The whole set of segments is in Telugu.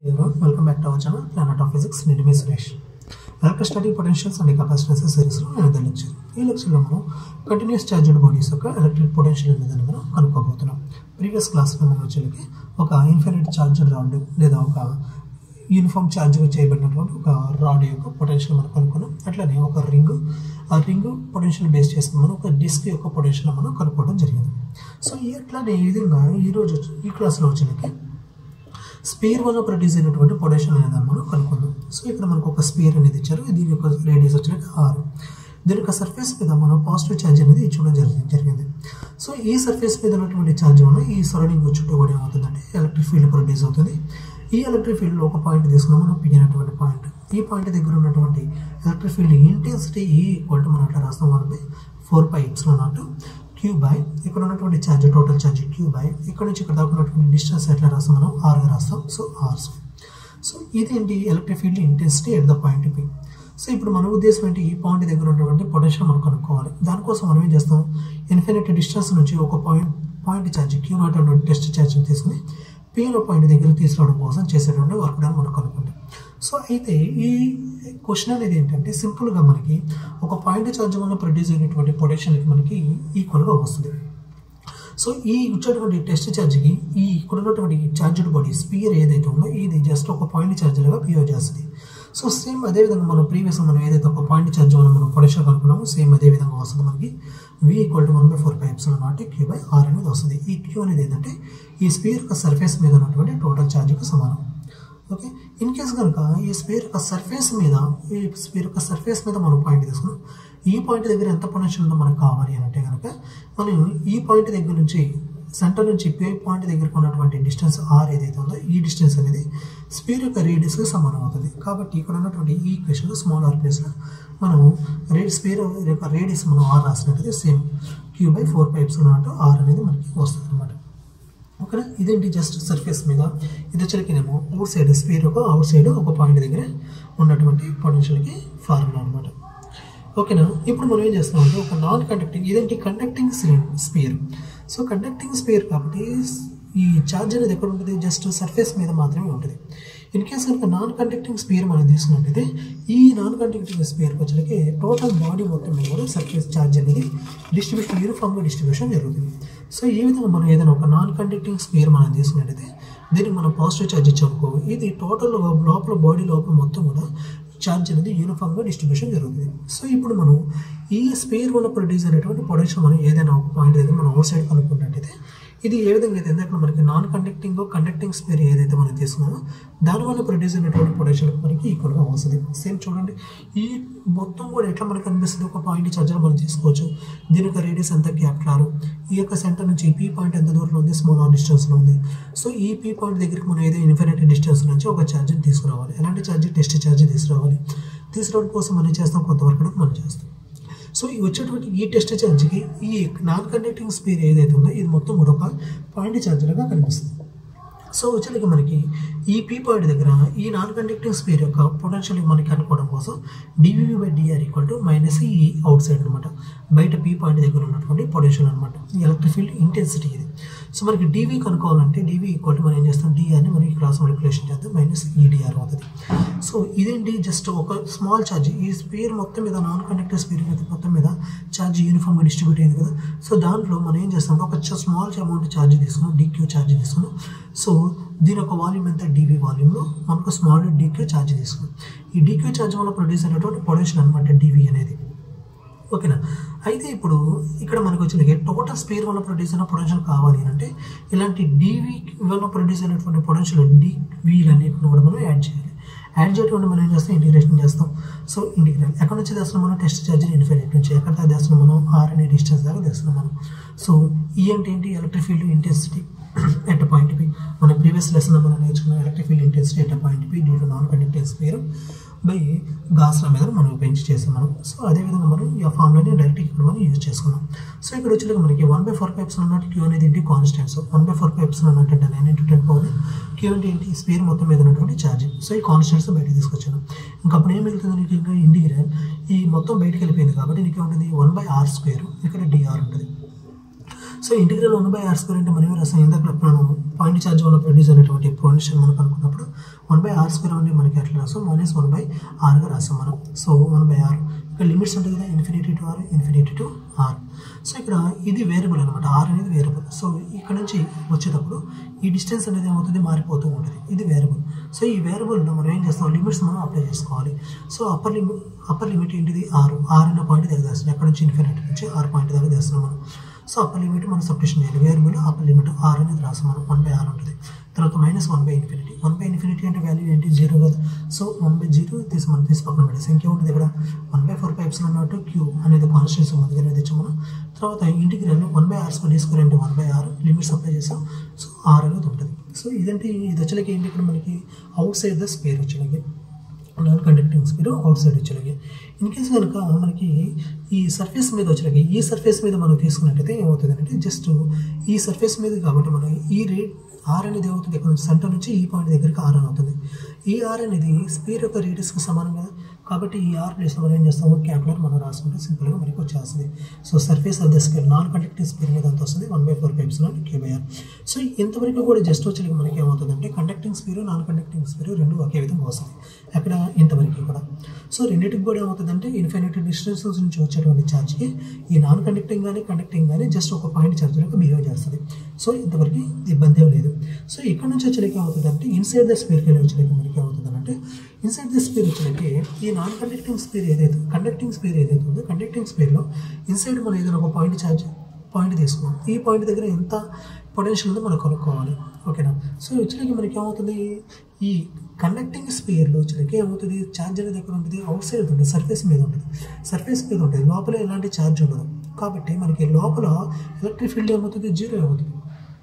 everyone, welcome back to our channel Planet of Physics నేను మీ Suresh electric static potentials and capacitance సిరీస్లో ఎనిమిది లెక్చర్ ఈ లెక్చర్లో మనం కంటిన్యూస్ చార్జ్డ్ బాడీస్ యొక్క ఎలక్ట్రిక్ పొటెన్షియల్ అనేదాన్ని మనం కనుక్కోబోతున్నాం ప్రీవియస్ క్లాస్లో మనం వచ్చేకి ఒక ఇన్ఫినిట్ చార్జ్డ్ రాడ్ లేదా ఒక యూనిఫామ్ ఛార్జ్గా చేయబడినటువంటి ఒక రాడ్ యొక్క పొటెన్షియల్ మనం కనుక్కున్నాం అట్లనే ఒక రింగ్ ఆ రింగ్ పొటెన్షియల్ బేస్ చేసుకుని మనం ఒక డిస్క్ యొక్క పొటెన్షియల్ మనం కనుక్కోవడం జరిగింది సో ఇట్లానే ఈ విధంగా ఈరోజు ఈ క్లాస్లో వచ్చేకి స్పీర్ వల్ల ప్రొడ్యూస్ అయినటువంటి పొటెన్షియల్ అనేది మనం కనుక్కుందాం సో ఇక్కడ మనకు ఒక స్పీర్ అనేది ఇచ్చారు దీని యొక్క రేడియస్ వచ్చినట్టు ఆరు దీని యొక్క సర్ఫేస్ మీద మనం పాజిటివ్ ఛార్జ్ అనేది ఇచ్చడం జరిగింది జరిగింది సో ఈ సర్ఫేస్ మీద ఉన్నటువంటి ఛార్జ్ వల్ల ఈ సరౌండింగ్ చుట్టూ కూడా ఏమవుతుందంటే ఎలక్ట్రిక్ ఫీల్డ్ ప్రొడ్యూస్ అవుతుంది ఈ ఎలక్ట్రిక్ ఫీల్డ్లో ఒక పాయింట్ తీసుకున్నాం మనం పి అనేటువంటి పాయింట్ ఈ పాయింట్ దగ్గర ఉన్నటువంటి electric field intensity E equal to మనం అట్లా రాస్తాం one by four by epsilon nought Q by ఇక్కడ ఉన్నటువంటి charge total charge Q by ఇక్కడ నుంచి ఇక్కడ దాకా ఉన్నటువంటి డిస్టెన్స్ ఎట్లా రాస్తాం మనం ఆర్గా రాస్తాం సో ఆర్ సో ఇదేంటి electric field intensity at the point P so ఇప్పుడు మన ఉద్దేశం ఏంటి ఈ పాయింట్ దగ్గర ఉన్నటువంటి పొటెన్షియల్ మనం కనుక్కోవాలి దానికోసం మనం ఏం చేస్తాం ఇన్ఫినిట్ డిస్టెన్స్ నుంచి ఒక point point charge Q nought అటువంటి టెస్ట్ ఛార్జ్ని తీసుకుని పిలో పాయింట్ దగ్గర తీసుకురావడం కోసం చేసేటువంటి వర్క్ డన్ మనం కనుక్కుంటాం సో అయితే ఈ క్వశ్చన్ అనేది ఏంటంటే సింపుల్గా మనకి ఒక పాయింట్ ఛార్జ్ వల్ల ప్రొడ్యూస్ అయినటువంటి పొటెన్షియల్కి మనకి ఈక్వల్గా వస్తుంది సో ఈ ఇచ్చేటువంటి టెస్ట్ ఛార్జ్కి ఈ ఇక్కడ ఉన్నటువంటి ఛార్జ్డ్ బాడీ స్పియర్ ఏదైతే ఉందో ఇది జస్ట్ ఒక పాయింట్ ఛార్జ్లుగా బిహేవ్ చేస్తుంది సో సేమ్ అదేవిధంగా మనం ప్రీవియస్ మనం ఏదైతే ఒక పాయింట్ ఛార్జ్ వల్ల మనం పొటెన్షియల్ కనుక్కున్నామో సేమ్ అదే విధంగా వస్తుంది మనకి V equal to one by four pipes nought Q by R అనేది వస్తుంది ఈ క్యూ అనేది ఏంటంటే ఈ స్పియర్ యొక్క సర్ఫేస్ మీద ఉన్నటువంటి టోటల్ ఛార్జ్కి సమానం ఓకే ఇన్ కేస్ కనుక ఈ స్పేర్ యొక్క సర్ఫేస్ మీద ఈ స్పేర్ యొక్క సర్ఫేస్ మీద మనం పాయింట్ తీసుకున్నాం ఈ పాయింట్ దగ్గర ఎంత పొటెన్షియల్ ఉందో మనకు కావాలి అని అంటే కనుక మనం ఈ పాయింట్ దగ్గర నుంచి సెంటర్ నుంచి పే పాయింట్ దగ్గరకు ఉన్నటువంటి డిస్టెన్స్ ఆర్ ఏదైతే ఉందో ఈ డిస్టెన్స్ అనేది స్పీర్ యొక్క రేడియస్కి సమానం అవుతుంది కాబట్టి ఇక్కడ ఉన్నటువంటి ఈ ఈక్వేషన్లో స్మాల్ ఆర్ ప్లేస్లో మనం రేడ్ స్పీర్ యొక్క రేడియస్ మనం ఆర్ రాసినట్టయితే same Q by four pipes ఉన్నట్టు ఆర్ అనేది మనకి వస్తుంది అనమాట ఓకేనా ఇదేంటి జస్ట్ సర్ఫేస్ మీద ఇది వచ్చరికేమో అవుట్ సైడ్ స్పీర్ ఒక అవుట్ సైడ్ ఒక పాయింట్ దగ్గర ఉన్నటువంటి పొటెన్షియల్కి ఫార్ములా అనమాట ఓకేనా ఇప్పుడు మనం ఏం చేస్తున్నామంటే ఒక నాన్ కండక్టింగ్ ఇదేంటి conducting sphere so conducting sphere కాబట్టి ఈ ఛార్జ్ అనేది ఎక్కడ ఉంటుంది జస్ట్ సర్ఫేస్ మీద మాత్రమే ఉంటుంది ఇన్ కేస్ కనుక నాన్ కండక్టింగ్ స్పీర్ మనం తీసుకున్నట్టయితే ఈ నాన్ కండక్టింగ్ స్పీర్కి వచ్చరికి టోటల్ బాడీ మొత్తం మీద కూడా సర్ఫేస్ ఛార్జ్ అనేది డిస్ట్రిబ్యూషన్ యూనిఫామ్గా డిస్ట్రిబ్యూషన్ జరుగుతుంది సో ఈ విధంగా మనం ఏదైనా ఒక నాన్ కండక్టింగ్ స్పీర్ మనం తీసుకున్నట్టయితే దీనికి మనం పాజిటివ్ ఛార్జ్ ఇచ్చామనుకో ఇది టోటల్ లోపల బాడీ లోపల మొత్తం కూడా ఛార్జ్ అనేది యూనిఫామ్గా డిస్ట్రిబ్యూషన్ జరుగుతుంది సో ఇప్పుడు మనం ఈ స్పేర్ వల్ల ప్రొడ్యూస్ అయినటువంటి పొటెన్షియల్ మనం ఏదైనా ఒక పాయింట్ దగ్గర మనం అవుట్ సైడ్ కనుక్కున్నట్టయితే ఇది ఏ విధంగా అయితే ఎందుకంటే మనకి నాన్ కండక్టింగ్ కండక్టింగ్ స్పేర్ ఏదైతే మనం తీసుకున్నామో దానివల్ల ప్రొడ్యూస్ అయినటువంటి పొటెన్షియల్ మనకి ఈక్వల్గా వస్తుంది సేమ్ చూడండి ఈ మొత్తం కూడా ఎట్లా మనకు అనిపిస్తుంది ఒక పాయింట్ ఛార్జర్ మనం తీసుకోవచ్చు దీని యొక్క రేడియస్ ఎంత క్యాపిటల్ ఈ యొక్క సెంటర్ నుంచి పీ పాయింట్ ఎంత దూరంలో ఉంది స్మాల్ ఆర్ డిస్టెన్స్లో ఉంది సో ఈ పీ పాయింట్ దగ్గరికి మనం ఏదో ఇన్ఫినిటీ డిస్టెన్స్ నుంచి ఒక ఛార్జర్ తీసుకురావాలి ఎలాంటి ఛార్జర్ టెస్ట్ ఛార్జర్ తీసుకురావాలి తీసుకురావడం కోసం మనం చేస్తాం కొంతవరకు మనం చేస్తాం సో ఈ వచ్చేటువంటి ఈ టెస్ట్ ఛార్జ్కి ఈ నాన్ కండక్టింగ్ స్పీర్ ఏదైతే ఉందో ఇది మొత్తం కూడా ఒక పాయింట్ ఛార్జర్గా కనిపిస్తుంది సో వచ్చేది మనకి ఈ పీ పాయింట్ దగ్గర ఈ నాన్ కండక్టింగ్ స్పీర్ యొక్క పొటెన్షియల్ మనకి కనుక్కోవడం కోసం DVV by DR equal to minus E outside అనమాట బయట పీ పాయింట్ దగ్గర ఉన్నటువంటి పొటెన్షియల్ అనమాట ఎలక్ట్రిక్ ఫీల్డ్ ఇంటెన్సిటీ ఇది సో మనకి డీవీ కనుక్కోవాలంటే డీవీ ఈక్వల్ టు మనం ఏం చేస్తాం డిఆర్ని మనకి క్రాస్ మల్టిప్లికేషన్ చేద్దాం మైనస్ ఈడిఆర్ అవుతుంది సో ఇదేంటి జస్ట్ ఒక స్మాల్ ఛార్జ్ ఈ స్పీర్ మొత్తం మీద నాన్ కండక్టివ్ స్పీర్ మీద మొత్తం మీద ఛార్జ్ యూనిఫామ్గా డిస్ట్రిబ్యూట్ అయింది కదా సో దాంట్లో మనం ఏం చేస్తాం ఒక స్మాల్ అమౌంట్ ఛార్జ్ తీసుకున్నాం డిక్యూ ఛార్జ్ తీసుకున్నాం సో దీని యొక్క వాల్యూమ్ ఎంత డీవీ వాల్యూమ్లో మనకు స్మాల్ డీక్యూ ఛార్జ్ తీసుకున్నాం ఈ డీక్యూ ఛార్జ్ వల్ల ప్రొడ్యూస్ అయినటువంటి పొటెన్షియల్ అనమాట డీవీ అనేది ఓకేనా అయితే ఇప్పుడు ఇక్కడ మనకు వచ్చిన టోటల్ స్పేర్ వల్ల ప్రొడ్యూస్ అయిన పొటెన్షియల్ కావాలి అంటే ఇలాంటి డీవీ వల్ల ప్రొడ్యూస్ అయినటువంటి పొటెన్షియల్ డీవీలన్నింటిని కూడా మనం యాడ్ చేయాలి యాడ్ చేయడం మనం ఏం చేస్తాం ఇంటిగ్రేషన్ చేస్తాం సో ఇంటిగ్రేట్ ఎక్కడ నుంచి తెస్తున్నాం మనం టెస్ట్ ఛార్జర్ ఇన్ఫినిట్ నుంచి ఎక్కడ దాకా తెస్తున్నాం మనం ఆర్ అనే డిస్టెన్స్ దాకా తెస్తున్నాం మనం సో ఈ అంటే ఏంటి electric field intensity at point P మన ప్రీవియస్ లెసన్ మనం నేర్చుకున్న electric field intensity at point P due to non conducting sphere by గాస్ల మీద మనం పెంచి చేసాం మనం సో అదేవిధంగా మనం ఈ ఫార్ములాని డైరెక్ట్ ఇక్కడ మనం యూజ్ చేసుకున్నాం సో ఇక్కడ వచ్చేది మనకి వన్ బై ఫోర్ పైప్స్ ఉన్నట్టు క్యూ అనేది ఏంటి constants one by four pipes ఉన్నట్టు అంటే nine into ten power Q అంటే ఏంటి స్పేర్ మొత్తం మీద ఉన్నటువంటి ఛార్జ్ సో ఈ కాన్స్టెంట్స్ బయటకు తీసుకొచ్చాను ఇంకా అప్పుడు ఏం మిగులుతుంది నీకు ఇంకా ఇంటిగ్రల్ ఈ మొత్తం బయటకు వెళ్ళిపోయింది కాబట్టి నీకు ఉంటుంది వన్ బై ఆర్ స్క్వేర్ ఇక్కడ డిఆర్ ఉంటుంది so integral one by R square అంటే మనం రాసాం ఇందాక మనం పాయింట్ ఛార్జ్ వల్ల ప్రొడ్యూస్ అయినటువంటి పొటెన్షియల్ మనం కనుక్కున్నప్పుడు one one by R square అనేది మనకి ఎట్లా రాస్తాం మైనస్ వన్ బై ఆర్గా రాస్తాం మనం సో వన్ బై ఆర్ ఇక్కడ లిమిట్స్ ఉంటుంది కదా infinity to R infinity to R so ఇక్కడ ఇది వేరియబుల్ అనమాట ఆర్ అనేది వేరియబుల్ సో ఇక్కడ నుంచి వచ్చేటప్పుడు ఈ డిస్టెన్స్ అనేది ఏమవుతుంది మారిపోతూ ఉంటుంది ఇది వేరియబుల్ సో ఈ వేరియబుల్లో మనం ఏం చేస్తాం లిమిట్స్ మనం అప్లై చేసుకోవాలి so upper limit upper limit ఏంటిది ఆరు ఆరు అన్న పాయింట్ దగ్గర తెస్తున్నాం ఎక్కడ నుంచి ఇన్ఫినిటీ నుంచి ఆరు పాయింట్ దగ్గర తెస్తున్నాం మనం సో అప్పర్ లిమిట్ మనం సబ్స్టిషన్ చేయాలి వేరియబుల్ అప్పర్ లిమిట్ ఆర్ అనేది రాస్తాం మనం వన్ బై ఆర్ ఉంటుంది తర్వాత minus one by infinity one by infinity అంటే వాల్యూ ఏంటి జీరో కదా సో వన్ బై జీరో తీసి మనం తీసి పక్కన పెట్టేసి ఇంకే ఉంటుంది ఇక్కడ వన్ బై ఫోర్ పైప్స్ అన్నట్టు క్యూ అనేది కాన్స్టెన్స్ ఉంది దగ్గర తెచ్చాం మనం తర్వాత integral one by R square square అంటే one by R limits apply చేసాం సో ఆర్ అనేది ఉంటుంది సో ఇదంటే ఇది వచ్చేలకి ఏంటి ఇక్కడ మనకి outside the sphere వచ్చేలకి non conducting sphere outside వచ్చేలాగే ఇన్ కేస్ కనుక మనకి ఈ సర్ఫేస్ మీద వచ్చేలాగే ఈ సర్ఫేస్ మీద మనం తీసుకున్నట్టయితే ఏమవుతుంది అంటే జస్ట్ ఈ సర్ఫేస్ మీద కాబట్టి మనం ఈ రేట్ ఆర్ అనేది ఏమవుతుంది ఇక్కడ నుంచి సెంటర్ నుంచి ఈ పాయింట్ దగ్గరికి ఆర్ అని అవుతుంది ఈ ఆర్ అనేది స్పీర్ యొక్క రేడియస్కి సమానం కదా కాబట్టి ఈ ఆర్ ప్లేస్లో మనం ఏం చేస్తాము క్యాప్లర్ మనం రాసుకుంటే సింపుల్గా మనకి వచ్చేస్తుంది so surface of the square non conducting sphere మీద ఎంత వస్తుంది one by four pipes not K by R so ఇంతవరకు కూడా జస్ట్ వచ్చేది మనకి ఏమవుతుందంటే conducting sphere non conducting sphere రెండు ఒకే విధంగా వస్తుంది అక్కడ ఇంతవరకు కూడా సో రెండింటికి కూడా ఏమవుతుందంటే ఇన్ఫినిటీ డిస్టెన్సెస్ నుంచి వచ్చేటువంటి ఛార్జ్కి ఈ నాన్ కండక్టింగ్ కానీ కండక్టింగ్ కానీ జస్ట్ ఒక పాయింట్ ఛార్జ్ లెక్క బిహేవ్ చేస్తుంది సో ఇంతవరకు ఇబ్బంది ఏం లేదు సో ఇక్కడ నుంచి వచ్చేలకి ఏమవుతుందంటే ఇన్సైడ్ ద స్పీర్కి వెళ్ళి వచ్చేలకి మనకి ఏమవుతుందంటే ఇన్సైడ్ ద స్పీర్ వచ్చేలకి ఈ నాన్ కండక్టింగ్ స్పీర్ ఏదైతే కండక్టింగ్ స్పీర్ ఏదైతే ఉందో కండక్టింగ్ స్పీర్లో ఇన్సైడ్ మనం ఏదైనా ఒక పాయింట్ ఛార్జ్ పాయింట్ తీసుకున్నాం ఈ పాయింట్ దగ్గర ఎంత పొటెన్షియల్ ఉందో మనం కనుక్కోవాలి ఓకేనా సో వచ్చేలకి మనకి ఏమవుతుంది ఈ కండక్టింగ్ స్పీర్లో వచ్చేలకి ఏమవుతుంది ఛార్జ్ అనేది ఎక్కడ ఉంటుంది అవుట్ సైడ్ ఉంటుంది సర్ఫేస్ మీద ఉంటుంది సర్ఫేస్ మీద ఉంటుంది లోపల ఎలాంటి ఛార్జ్ ఉండదు కాబట్టి మనకి లోపల ఎలక్ట్రిక్ ఫీల్డ్ ఏమవుతుంది జీరో అవుతుంది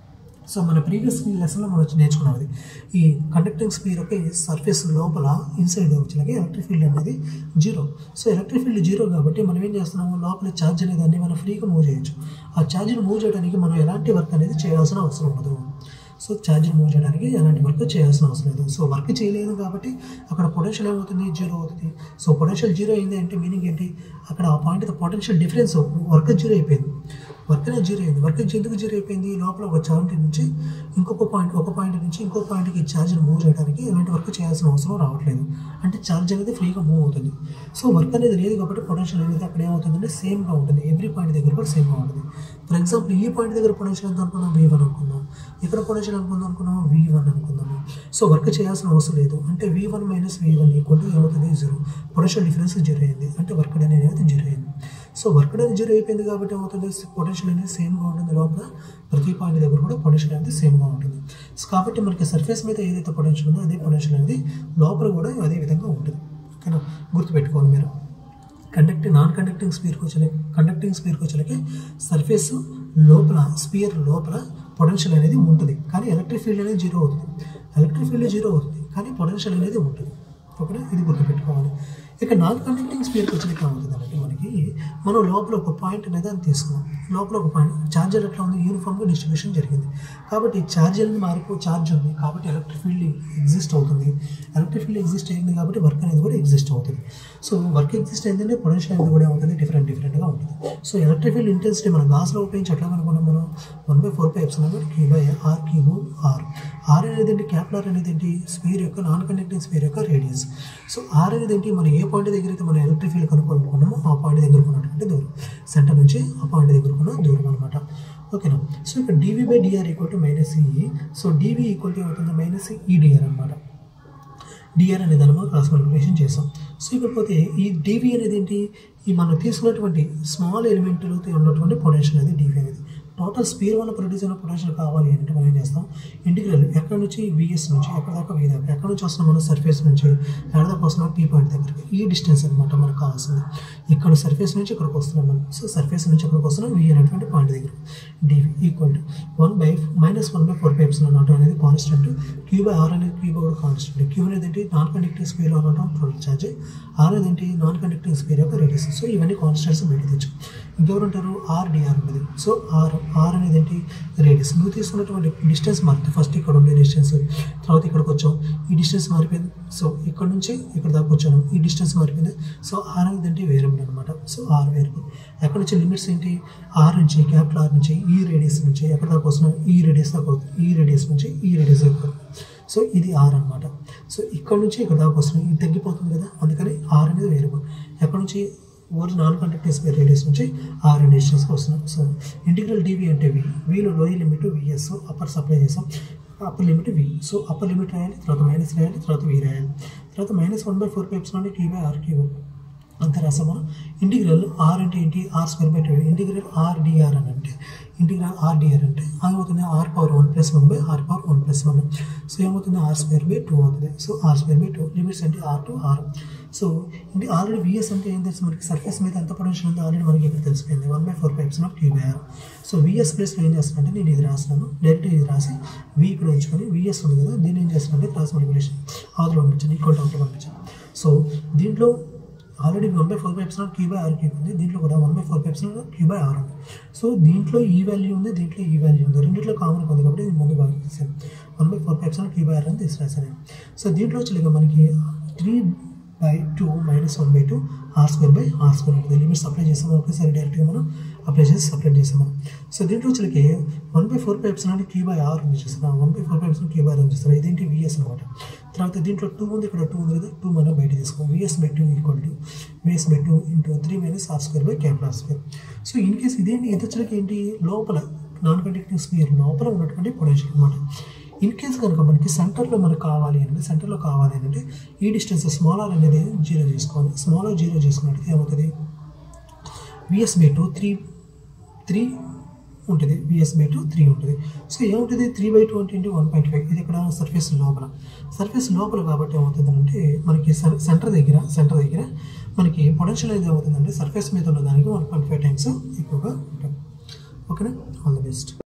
సో మన ప్రీవియస్ లెసన్లో మనం వచ్చి నేర్చుకున్నది ఈ కండక్టింగ్ స్పీర్ యొక్క సర్ఫేస్ లోపల ఇన్సైడ్ వచ్చేలాగే ఎలక్ట్రిక్ ఫీల్డ్ అనేది zero so electric field zero కాబట్టి మనం ఏం చేస్తున్నాము లోపల ఛార్జ్ అనేది దాన్ని మనం ఫ్రీగా మూవ్ చేయొచ్చు ఆ ఛార్జ్ని మూవ్ చేయడానికి మనం ఎలాంటి వర్క్ అనేది చేయాల్సిన అవసరం ఉండదు సో ఛార్జింగ్ మూవ్ చేయడానికి ఎలాంటి వర్క్ చేయాల్సిన అవసరం లేదు సో వర్క్ చేయలేదు కాబట్టి అక్కడ పొటెన్షియల్ ఏమవుతుంది జీరో అవుతుంది సో పొటెన్షియల్ జీరో అయింది అంటే మీనింగ్ ఏంటి అక్కడ ఆ point potential difference work zero అయిపోయింది వర్క్ అనేది జీరో అయింది వర్క్ ఎందుకు జీరో అయిపోయింది లోపల ఒక ఛార్జ్ నుంచి ఇంకొక పాయింట్ ఒక పాయింట్ నుంచి ఇంకో పాయింట్కి ఛార్జ్ని మూవ్ చేయడానికి ఎలాంటి వర్క్ చేయాల్సిన అవసరం రావట్లేదు అంటే ఛార్జ్ అనేది ఫ్రీగా మూవ్ అవుతుంది సో వర్క్ అనేది లేదు కాబట్టి పొటెన్షియల్ అనేది అక్కడ ఏమవుతుందంటే సేమ్గా ఉంటుంది ఎవ్రీ పాయింట్ దగ్గర కూడా సేమ్గా ఉంటుంది ఫర్ ఎగ్జాంపుల్ ఈ పాయింట్ దగ్గర పొటెన్షియల్ ఎంత అనుకున్నాం వీ వన్ అనుకుందాం ఇక్కడ పొటెన్షియల్ అనుకుందాం అనుకున్నాం వీ వన్ అనుకుందాము సో వర్క్ చేయాల్సిన అవసరం లేదు అంటే V one minus V one equal to ఏమవుతుంది జీరో పొటెన్షియల్ డిఫరెన్స్ జీరో అయింది అంటే వర్క్ అనేది అనేది జీరో అయింది సో వర్క్ అనేది జీరో అయిపోయింది కాబట్టి ఏమవుతుంది పొటెన్షియల్ అనేది సేమ్గా ఉంటుంది లోపల ప్రతి పాయింట్ దగ్గర కూడా పొటెన్షియల్ అనేది సేమ్గా ఉంటుంది సో కాబట్టి మనకి సర్ఫేస్ మీద ఏదైతే పొటెన్షియల్ ఉందో అదే పొటెన్షియల్ అనేది లోపల కూడా అదే విధంగా ఉంటుంది ఓకేనా గుర్తుపెట్టుకోవాలి మీరు కండక్టింగ్ నాన్ కండక్టింగ్ స్పీర్కి వచ్చే కండక్టింగ్ స్పీర్కి వచ్చేలకి సర్ఫేస్ లోపల స్పియర్ లోపల పొటెన్షియల్ అనేది ఉంటుంది కానీ ఎలక్ట్రిక్ ఫీల్డ్ అనేది జీరో అవుతుంది ఎలక్ట్రిక్ ఫీల్డ్ జీరో అవుతుంది కానీ పొటెన్షియల్ అనేది ఉంటుంది ఓకేనా ఇది గుర్తుపెట్టుకోవాలి ఇక నాన్ కండక్టింగ్ స్పీర్కి వచ్చేది ఏమవుతుంది అంటే మనకి మనం లోపల ఒక పాయింట్ అనేది అని తీసుకున్నాం లోపల ఒక పాయింట్ ఛార్జర్ ఎట్లా ఉంది యూనిఫామ్గా డిస్ట్రిబ్యూషన్ జరిగింది కాబట్టి ఛార్జ్ అనేది మారిపో ఛార్జ్ ఉంది కాబట్టి ఎలక్ట్రిక్ ఫీల్డ్ ఎగ్జిస్ట్ అవుతుంది ఎలక్ట్రిక్ ఫీల్డ్ ఎగ్జిస్ట్ అయింది కాబట్టి వర్క్ అనేది కూడా ఎగ్జిస్ట్ అవుతుంది సో వర్క్ ఎగ్జిస్ట్ అయిందంటే పొటెన్షియల్ అనేది కూడా ఉంటుంది డిఫరెంట్ డిఫరెంట్గా ఉంటుంది సో ఎలక్ట్రిక్ ఫీల్డ్ ఇంటెన్సిటీ మనం గాస్లో ఉపయోగించి ఎట్లా కనుక్కున్నాం మనం one by four by epsilon Q by R cube R R అనేది ఏంటి క్యాప్లర్ అనేది ఏంటి స్పీర్ యొక్క నాన్ కండక్టింగ్ స్పీర్ యొక్క రేడియస్ సో ఆర్ అనేది ఏంటి మనం ఏ పాయింట్ దగ్గర అయితే మనం ఎలక్ట్రిక్ ఫీల్డ్ కనుక్కోవాలనుకున్నామో ఆ పాయింట్ దగ్గర ఉన్నటువంటి దూరం సెంటర్ నుంచి ఆ పాయింట్ దగ్గర ఉన్న దూరం అనమాట ఓకేనా సో ఇక్కడ DV by DR equal to minus E so DV equal to ఏమవుతుంది మైనస్ ఈడిఆర్ అనమాట డిఆర్ అనే దాన్ని మనం క్రాస్ మల్టిప్లికేషన్ చేసాం సో ఇక్కడ పోతే ఈ డీవీ అనేది ఏంటి ఈ మనం తీసుకున్నటువంటి స్మాల్ ఎలిమెంట్లో ఉన్నటువంటి పొటెన్షియల్ అనేది డీవీ అనేది టోటల్ స్పీర్ వల్ల ప్రొడ్యూస్ అయిన పొటెన్షియల్ కావాలి అంటే మనం ఏం చేస్తాం ఇంటిగ్రల్ ఎక్కడి నుంచి విఎస్ నుంచి ఎక్కడ దాకా వి దాకా ఎక్కడి నుంచి వస్తున్నాం మనం సర్ఫేస్ నుంచి ఎక్కడ దాకా వస్తున్నాం టీ పాయింట్ దగ్గరికి ఈ డిస్టెన్స్ అనమాట మనకు కావాల్సింది ఇక్కడ సర్ఫేస్ నుంచి ఇక్కడికి వస్తున్నాం మనం సో సర్ఫేస్ నుంచి ఇక్కడికి వస్తున్నాం వి అనేటువంటి పాయింట్ దగ్గర DV equal to one by minus one by four pi epsilon not అనేది కాన్స్టెంట్ క్యూ బై ఆర్ అనేది క్యూ బై కూడా కాన్స్టెంట్ క్యూ అనేది ఏంటి నాన్ కండక్టింగ్ స్పీర్ అనడం టోటల్ ఛార్జ్ ఆర్ అనేది ఏంటి నాన్ కండక్టింగ్ స్పీర్ యొక్క రేడియస్ సో ఇవన్నీ కాన్స్టెంట్స్ బయట తెచ్చు ఇంకెవరు ఉంటారు ఆర్ డిఆర్ ఉంటుంది సో ఆర్ ఆర్ అనేది ఏంటి రేడియస్ నువ్వు తీసుకున్నటువంటి డిస్టెన్స్ మారుతుంది ఫస్ట్ ఇక్కడ ఉండే డిస్టెన్స్ తర్వాత ఇక్కడికి వచ్చాం ఈ డిస్టెన్స్ మారిపోయింది సో ఇక్కడ నుంచి ఇక్కడ దాకా వచ్చాను ఈ డిస్టెన్స్ మారిపోయింది సో ఆర్ అనేది ఏంటి వేరియబుల్ అనమాట సో ఆర్ వేరియబుల్ ఎక్కడ నుంచి లిమిట్స్ ఏంటి ఆర్ నుంచి క్యాపిటల్ ఆర్ నుంచి ఈ రేడియస్ నుంచి ఎక్కడ దాకా వస్తున్నాం ఈ రేడియస్ దాకా అవుతుంది ఈ రేడియస్ నుంచి ఈ రేడియస్ దాకా సో ఇది ఆర్ అనమాట సో ఇక్కడ నుంచి ఇక్కడ దాకా వస్తుంది ఇది తగ్గిపోతుంది కదా అందుకని ఆర్ అనేది వేరియబుల్ ఎక్కడ నుంచి or non conducting sphere radius నుంచి ఆర్ అండ్ డిస్టెన్స్కి వస్తున్నాం సో ఇంటిగ్రల్ డివి అంటే వి వీలో lower limit VS upper supply చేసాం upper limit V so upper limit రాయాలి తర్వాత మైనస్ రాయాలి తర్వాత వి రాయాలి తర్వాత minus one by four pipes నుండి టీ బై ఆర్ క్యూబ్ అంతే రాసాం మనం ఇంటిగ్రల్ ఆర్ అంటే ఏంటి R square by two integral R DR అని అంటే ఇంటిగ్రల్ ఆర్ డిఆర్ అంటే ఏమవుతుంది R power one plus one by R power one plus one so ఏమవుతుంది ఆర్ స్క్వేర్ బై టూ అవుతుంది so R square by two limits అంటే ఆర్ టు ఆర్ సో ఇది ఆల్రెడీ విఎస్ అంటే ఏం తెలుసు మనకి సర్ఫేస్ మీద ఎంత పొటెన్షియల్ ఉందో ఆల్రెడీ మనకి ఇక్కడ తెలిసిపోయింది one by four pipes of Q by R so VS ప్లేస్లో ఏం చేస్తానంటే నేను ఇది రాస్తున్నాను డైరెక్ట్ ఇది రాసి వి ఇక్కడ ఉంచుకొని విఎస్ ఉంది కదా దీన్ని ఏం చేస్తానంటే క్రాస్ మల్టిప్లికేషన్ ఆదులో పంపించాను ఈక్వల్ టు పంపించాను సో దీంట్లో already one by four pipes Q by R cube ఉంది దీంట్లో కూడా one by four pipes Q by R ఉంది సో దీంట్లో ఈ వాల్యూ ఉంది దీంట్లో ఈ వాల్యూ ఉంది రెండింటిలో కామన్ ఉంది కాబట్టి ఇది ముందు బాగా తీసాను one by four pipes Q by R అని తీసుకురాశాను సో దీంట్లో వచ్చి మనకి three by two minus one by two R square by R square ఉంటుంది లిమిట్స్ అప్లై చేసాము ఒకేసారి డైరెక్ట్గా మనం అప్లై చేసి సపరేట్ చేసాము సో దీంట్లో వచ్చరికి వన్ బై ఫోర్ పైప్స్ అంటే క్యూ బై ఆర్ ఉంది చూస్తున్నాం one by four pipes Q by R ఉంది చూస్తాం ఇదేంటి విఎస్ అనమాట తర్వాత దీంట్లో టూ ఉంది ఇక్కడ టూ ఉంది కదా టూ మనం బయట తీసుకోం VS by two equal to VS by two into three minus R square by capital R square so in case ఇదేంటి ఇది వచ్చరికి ఏంటి లోపల నాన్ కండక్టింగ్ స్పియర్ లోపల ఉన్నటువంటి పొటెన్షియల్ అనమాట ఇన్ కేస్ కనుక మనకి సెంటర్లో మనకు కావాలి అంటే సెంటర్లో కావాలి అంటే ఈ డిస్టెన్స్ స్మాల్ ఆర్ అనేది జీరో చేసుకోవాలి స్మాల్ ఆర్ జీరో చేసుకున్నట్టు ఏమవుతుంది VS by two three three ఉంటుంది విఎస్ బై టూ త్రీ ఉంటుంది సో ఏముంటుంది త్రీ బై టూ అంటే ఏంటి వన్ పాయింట్ ఫైవ్ ఇది ఇక్కడ సర్ఫేస్ లోపల సర్ఫేస్ లోపల కాబట్టి ఏమవుతుంది అంటే మనకి సెంటర్ దగ్గర సెంటర్ దగ్గర మనకి పొటెన్షియల్ అనేది ఏమవుతుందంటే సర్ఫేస్ మీద ఉన్న దానికి వన్ పాయింట్ ఫైవ్ టైమ్స్ ఎక్కువగా ఉంటుంది ఓకేనా ఆల్ ద బెస్ట్